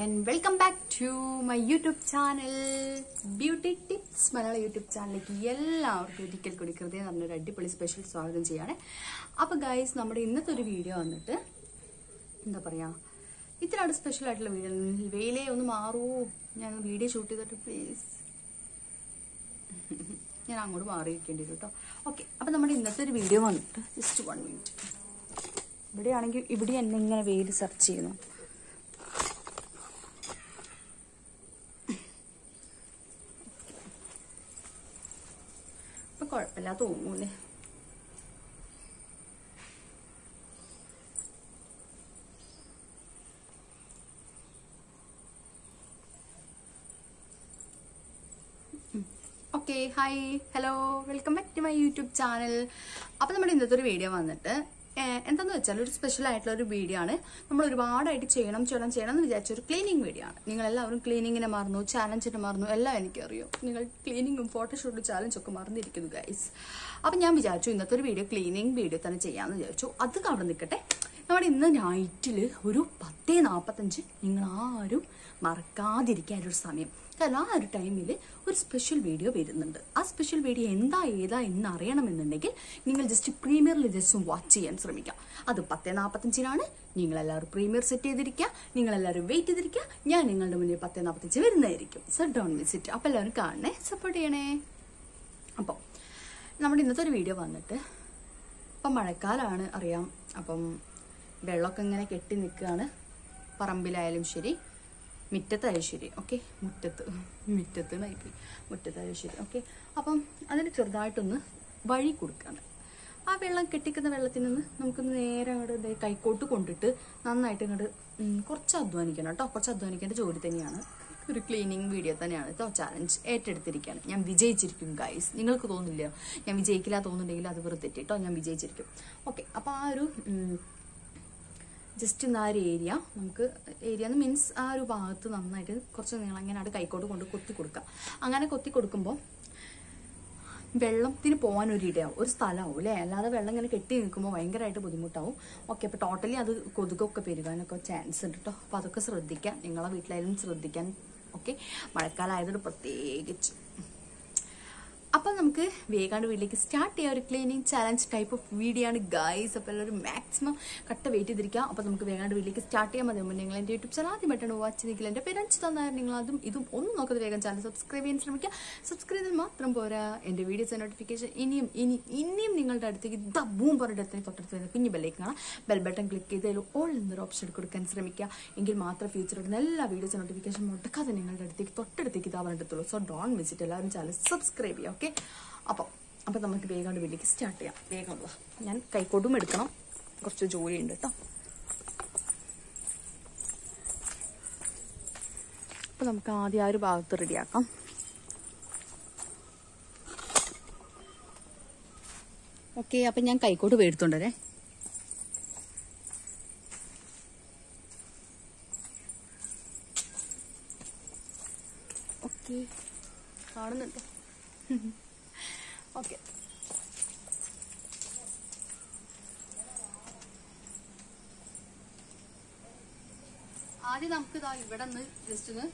And welcome back to my YouTube channel beauty tips Malayalam YouTube ചാനലിലേക്ക് എല്ലാവർക്കും ഒരിക്കൽ കൂടി കൃത്യം പറഞ്ഞൊരു അടിപൊളി സ്പെഷ്യൽ സ്വാഗതം ചെയ്യാണ് അപ്പോൾ ഗൈസ് നമ്മുടെ ഇന്നത്തെ ഒരു വീഡിയോ വന്നിട്ട് എന്താ പറയാ ഇത്രയാണ് സ്പെഷ്യൽ ആയിട്ടുള്ള വീഡിയോ വെയിലേ ഒന്ന് മാറുമോ ഞാൻ വീഡിയോ ഷൂട്ട് ചെയ്തിട്ട് പ്ലീസ് ഞാൻ അങ്ങോട്ട് മാറിയിരിക്കേണ്ടി വരും കേട്ടോ ഓക്കെ അപ്പം നമ്മുടെ ഇന്നത്തെ ഒരു വീഡിയോ വന്നിട്ട് ജസ്റ്റ് വൺ മിനിറ്റ് ഇവിടെയാണെങ്കിൽ ഇവിടെ എന്നെ ഇങ്ങനെ വെയിൽ സെർച്ച് ചെയ്യുന്നു ഇപ്പൊ കുഴപ്പമില്ല തോന്നൂലേ okay hi hello welcome back to my YouTube channel അപ്പോൾ നമ്മുടെ ഇന്നത്തെ ഒരു വീഡിയോ വന്നിട്ട് ഏഹ്, എന്താന്ന് വെച്ചാൽ ഒരു സ്പെഷ്യൽ ആയിട്ടുള്ള ഒരു വീഡിയോ ആണ് നമ്മൾ ഒരുപാടായിട്ട് ചെയ്യണം ചെയ്യണം ചെയ്യണം എന്ന് വിചാരിച്ച ഒരു ക്ലീനിങ് വീഡിയോ ആണ് നിങ്ങൾ എല്ലാവരും ക്ലീനിങ്ങിനെ മറന്നു ചാലഞ്ചിനെ മറന്നു എല്ലാം എനിക്കറിയാം നിങ്ങൾ ക്ലീനിങ്ങും ഫോട്ടോഷൂട്ടും ചാലഞ്ചും ഒക്കെ മറന്നിരിക്കുന്നു ഗൈസ് അപ്പം ഞാൻ വിചാരിച്ചു ഇന്നത്തെ ഒരു വീഡിയോ ക്ലീനിങ് വീഡിയോ തന്നെ ചെയ്യാമെന്ന് വിചാരിച്ചു അത് അവിടെ നിൽക്കട്ടെ നമ്മുടെ ഇന്ന് നൈറ്റിൽ ഒരു പത്തേ നാൽപ്പത്തഞ്ച് നിങ്ങൾ ആരും മറക്കാതിരിക്കാൻ ഒരു സമയം കാരണം ആ ഒരു ടൈമിൽ ഒരു സ്പെഷ്യൽ വീഡിയോ വരുന്നുണ്ട് ആ സ്പെഷ്യൽ വീഡിയോ എന്താ ഏതാ എന്ന് അറിയണമെന്നുണ്ടെങ്കിൽ നിങ്ങൾ ജസ്റ്റ് പ്രീമിയറിൽ ജസ്റ്റ് വാച്ച് ചെയ്യാൻ ശ്രമിക്കാം അത് പത്തേ നാൽപ്പത്തഞ്ചിനാണ് നിങ്ങൾ എല്ലാവരും പ്രീമിയർ സെറ്റ് ചെയ്തിരിക്കുക നിങ്ങൾ എല്ലാവരും വെയിറ്റ് ചെയ്തിരിക്കുക ഞാൻ നിങ്ങളുടെ മുന്നിൽ പത്തേ നാൽപ്പത്തഞ്ച് വരുന്നതായിരിക്കും സോ ഡോൺ മിസ് ഇറ്റ് അപ്പോൾ എല്ലാവരും കാണണേ സപ്പോർട്ട് ചെയ്യണേ അപ്പോൾ നമ്മുടെ ഇന്നത്തെ ഒരു വീഡിയോ വന്നിട്ട് ഇപ്പം മഴക്കാലമാണ് അറിയാം അപ്പം വെള്ളമൊക്കെ ഇങ്ങനെ കെട്ടി നിൽക്കുകയാണ് പറമ്പിലായാലും ശരി മുറ്റത്തായാലും ശരി ഓക്കെ മുറ്റത്ത് മുറ്റത്ത് നയിപ്പോയി മുറ്റത്തായാലും ശരി ഓക്കെ അപ്പം അതിന് ചെറുതായിട്ടൊന്ന് വഴി കൊടുക്കുകയാണ് ആ വെള്ളം കെട്ടിക്കുന്ന വെള്ളത്തിൽ നിന്ന് നമുക്കൊന്ന് നേരെ അങ്ങോട്ട് ദേ കൈക്കോട്ട് കൊണ്ടിട്ട് നന്നായിട്ട് ഇങ്ങോട്ട് ഉം, കുറച്ച് അധ്വാനിക്കണം കേട്ടോ കുറച്ച് അധ്വാനിക്കേണ്ട ജോലി തന്നെയാണ് ഒരു ക്ലീനിങ് വീഡിയോ തന്നെയാണ് കേട്ടോ ചാലഞ്ച് ഏറ്റെടുത്തിരിക്കുകയാണ് ഞാൻ വിജയിച്ചിരിക്കും ഗൈസ് നിങ്ങൾക്ക് തോന്നില്ല ഞാൻ വിജയിക്കില്ല തോന്നുന്നുണ്ടെങ്കിൽ അത് വെറുതെ കേട്ടോ ഞാൻ വിജയിച്ചിരിക്കും ഓക്കെ അപ്പോൾ ആ ഒരു ഉം, ജസ്റ്റ് ഇന്ന് ആ ഒരു ഏരിയ നമുക്ക് ഏരിയ എന്ന് മീൻസ് ആ ഒരു ഭാഗത്ത് നന്നായിട്ട് കുറച്ച് നീളം ഇങ്ങനെ അവിടെ കൈക്കോട്ട് കൊണ്ട് കൊത്തി കൊടുക്കാം അങ്ങനെ കൊത്തി കൊടുക്കുമ്പോൾ വെള്ളത്തിന് പോകാൻ ഒരു ഇടയാവും ഒരു സ്ഥലമാവും അല്ലേ അല്ലാതെ വെള്ളം ഇങ്ങനെ കെട്ടി നിൽക്കുമ്പോൾ ഭയങ്കരമായിട്ട് ബുദ്ധിമുട്ടാവും ഓക്കെ അപ്പോൾ ടോട്ടലി അത് കൊതുകൊക്കെ പെരുകാനൊക്കെ ചാൻസ് ഉണ്ട് കേട്ടോ അപ്പോൾ അതൊക്കെ ശ്രദ്ധിക്കാം നിങ്ങളെ വീട്ടിലായാലും ശ്രദ്ധിക്കാൻ ഓക്കെ മഴക്കാലമായതുകൊണ്ട് പ്രത്യേകിച്ച് അപ്പം നമുക്ക് വേഗാണ്ട് വീട്ടിലേക്ക് സ്റ്റാർട്ട് ചെയ്യാം ഒരു cleaning challenge type of video ആണ് ഗൈസ് അപ്പോൾ എല്ലാവരും മാക്സിമം കട്ട വെയിറ്റ് ചെയ്തിരിക്കുക അപ്പോൾ നമുക്ക് വേഗാണ്ട് വീട്ടിലേക്ക് സ്റ്റാർട്ട് ചെയ്യാൻ മതി മുന്നേ നിങ്ങൾ എൻ്റെ യൂട്യൂബ് ചാനൽ ആദ്യമായിട്ടാണ് വാച്ച് ചെയ്തെങ്കിൽ എൻ്റെ പേര് അഞ്ച് തന്നാൽ നിങ്ങൾ അതും ഇതും ഒന്നും നോക്കാതെ വേഗം ചാനൽ സബ്സ്ക്രൈബ് ചെയ്യാൻ ശ്രമിക്കുക സബ്സ്ക്രൈബ് ചെയ്താൽ മാത്രം പോരാ എൻ്റെ വീഡിയോസ് നോട്ടിഫിക്കേഷൻ ഇനിയും ഇനി ഇനിയും നിങ്ങളുടെ അടുത്തേക്ക് ദ ബൂം പറഞ്ഞിട്ട് എത്തി തൊട്ടടുത്ത് വരുന്ന കുഞ്ഞു ബെല്ലേക്ക് കാണാം ബെൽ ബട്ടൺ ക്ലിക്ക് ചെയ്തതിൽ ഓൾ എന്നൊരു ഓപ്ഷൻ കൊടുക്കാൻ ശ്രമിക്കുക എങ്കിൽ മാത്രം ഫ്യൂച്ചർ ഇടുന്ന എല്ലാ വീഡിയോസ് നോട്ടിഫിക്കേഷൻ മുടക്കാതെ നിങ്ങളുടെ അടുത്തേക്ക് തൊട്ടടുത്തേക്ക് ഇതാ പറഞ്ഞിട്ടുള്ളൂ സോ ഡോൺ വിസിറ്റ് എല്ലാവരും ചാനൽ സബ്സ്ക്രൈബ് ചെയ്യുക ഓക്കെ അപ്പം അപ്പം നമുക്ക് വേഗം വീട്ടിലേക്ക് സ്റ്റാർട്ട് ചെയ്യാം വേഗം വാ. ഞാൻ കൈക്കോട്ടും എടുക്കണം കുറച്ച് ജോലിയുണ്ട് കേട്ടോ അപ്പം നമുക്ക് ആദ്യം ആ ഒരു ഭാഗത്ത് റെഡിയാക്കാം ഓക്കെ അപ്പം ഞാൻ കൈക്കോട്ട് മേടിത്തോണ്ടേ ഓക്കെ കാണുന്നുണ്ടോ ഓക്കെ ആദ്യം നമുക്ക് ഇതാ ഇവിടെ നിന്ന് ജസ്റ്റ് ഒന്ന്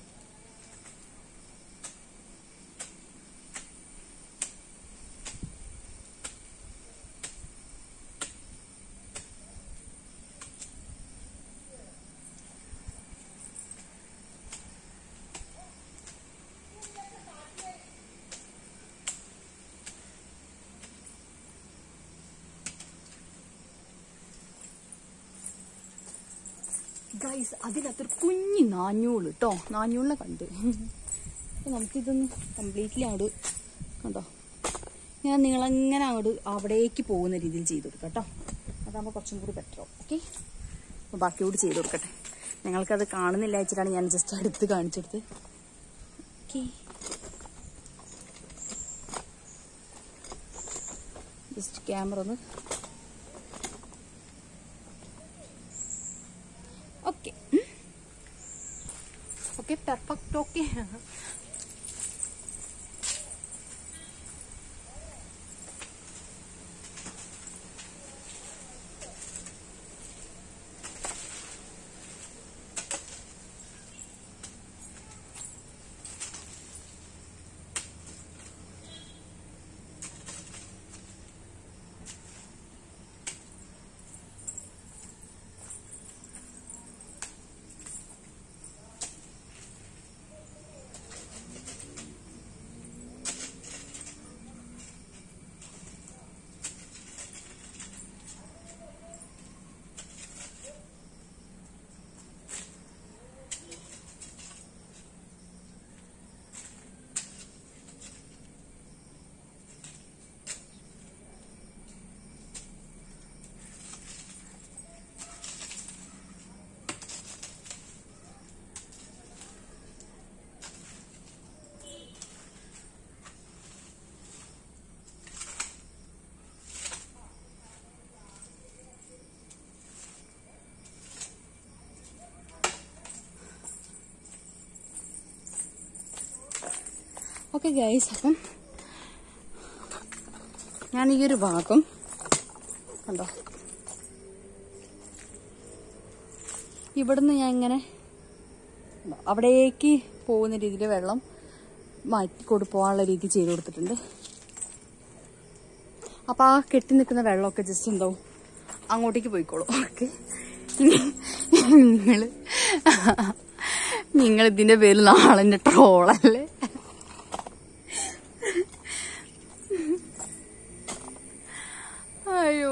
ഗൈസ് അതിനകത്തൊരു കുഞ്ഞി നാഞ്ഞൂള് കേട്ടോ നാഞ്ഞൂളിനെ കണ്ട് അപ്പൊ നമുക്കിതൊന്ന് കംപ്ലീറ്റ്ലി അങ്ങോട്ട് കണ്ടോ ഞാൻ നിങ്ങളെങ്ങനെ അങ്ങോട്ട് അവിടേക്ക് പോകുന്ന രീതിയിൽ ചെയ്ത് കൊടുക്കാം കേട്ടോ അതാകുമ്പോൾ കുറച്ചും കൂടി ബെറ്റർ ആവും ഓക്കെ അപ്പോൾ ബാക്കിയോട് ചെയ്ത് കൊടുക്കട്ടെ നിങ്ങൾക്കത് കാണുന്നില്ല വെച്ചിട്ടാണ് ഞാൻ ജസ്റ്റ് അടുത്ത് കാണിച്ചെടുത്ത് ഓക്കെ ജസ്റ്റ് ക്യാമറ ഒന്ന് okay okay perfect okay okay guys അപ്പം ഞാൻ ഈ ഒരു ഭാഗം കണ്ടോ ഇവിടുന്ന് ഞാൻ ഇങ്ങനെ അവിടേക്ക് പോകുന്ന രീതിയിൽ വെള്ളം മാറ്റി കൊടു പോകാനുള്ള രീതി ചെയ്ത് കൊടുത്തിട്ടുണ്ട് അപ്പോൾ ആ കെട്ടി നിൽക്കുന്ന വെള്ളമൊക്കെ ജസ്റ്റ് എന്താവും അങ്ങോട്ടേക്ക് പോയിക്കോളും ഓക്കെ നിങ്ങൾ നിങ്ങൾ ഇതിന്റെ പേരിൽ നാളെ എന്നെ ട്രോളല്ലേ അയ്യോ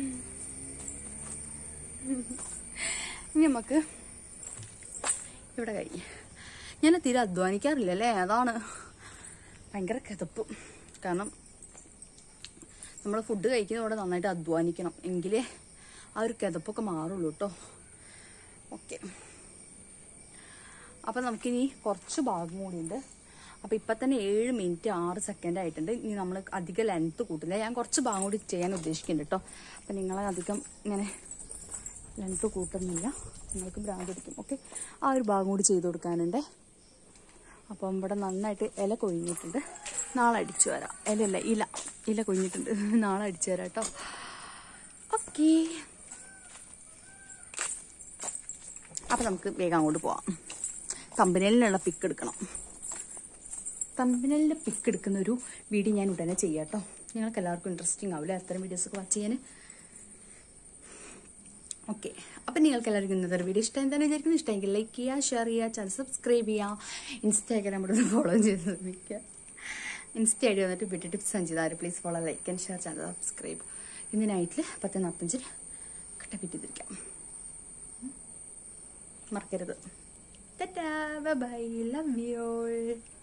ഇനി നമുക്ക് ഇവിടെ കഴിഞ്ഞ് ഞാൻ തീരെ അധ്വാനിക്കാറില്ല അല്ലേ അതാണ് ഭയങ്കര കിതപ്പ് കാരണം നമ്മൾ ഫുഡ് കഴിക്കുന്നതോടെ നന്നായിട്ട് അധ്വാനിക്കണം എങ്കിലേ ആ ഒരു കിതപ്പൊക്കെ മാറുള്ളൂ കേട്ടോ ഓക്കെ അപ്പം നമുക്കിനി കുറച്ച് ഭാഗം കൂടിയുണ്ട് അപ്പം ഇപ്പം തന്നെ ഏഴ് മിനിറ്റ് ആറ് സെക്കൻഡ് ആയിട്ടുണ്ട് ഇനി നമ്മൾ അധികം ലെങ്ത്ത് കൂട്ടില്ല ഞാൻ കുറച്ച് ഭാഗം കൂടി ചെയ്യാൻ ഉദ്ദേശിക്കുന്നുണ്ട് കേട്ടോ അപ്പം നിങ്ങളെ അധികം ഇങ്ങനെ ലെങ്ത്ത് കൂട്ടുന്നില്ല നിങ്ങൾക്ക് ഭ്രാന്ത് പിടിക്കും ഓക്കെ ആ ഒരു ഭാഗം കൂടി ചെയ്ത് കൊടുക്കാനുണ്ട് അപ്പം ഇവിടെ നന്നായിട്ട് ഇല കൊഴിഞ്ഞിട്ടുണ്ട് നാളെ അടിച്ചു വരാം ഇലയല്ല ഇല ഇല കൊഴിഞ്ഞിട്ടുണ്ട് നാളെ അടിച്ചു തരാം കേട്ടോ ഓക്കേ അപ്പം നമുക്ക് വേഗം അങ്ങോട്ട് പോവാം തമ്പനലിനുള്ള പിക്ക് എടുക്കണം തമ്പനലിൻ്റെ പിക്ക് എടുക്കുന്ന ഒരു വീഡിയോ ഞാൻ ഉടനെ ചെയ്യാം കേട്ടോ നിങ്ങൾക്ക് എല്ലാവർക്കും ഇൻട്രസ്റ്റിംഗ് ആവില്ലേ അത്തരം വീഡിയോസൊക്കെ വാച്ച് ചെയ്യാൻ ഓക്കെ അപ്പം നിങ്ങൾക്ക് എല്ലാവർക്കും ഇന്നത്തെ ഒരു വീഡിയോ ഇഷ്ടം എന്താണ് വിചാരിക്കുന്നത് ഇഷ്ടമെങ്കിൽ ലൈക്ക് ചെയ്യുക ഷെയർ ചെയ്യുക ചാനൽ സബ്സ്ക്രൈബ് ചെയ്യുക ഇൻസ്റ്റാഗ്രാം ഇവിടെ ഫോളോ ചെയ്ത് ശ്രമിക്കുക ഇൻസ്റ്റ ഐ ഡി വന്നിട്ട് ബ്യൂട്ടി ടിപ്സ് സഞ്ചിതാര് please follow like and share channel subscribe ഇന്ന് നൈറ്റിൽ പത്ത് നാൽപ്പത്തഞ്ചിന് കട്ട പിറ്റിതിരിക്കാം മറക്കരുത് ബൈ ലവ് യു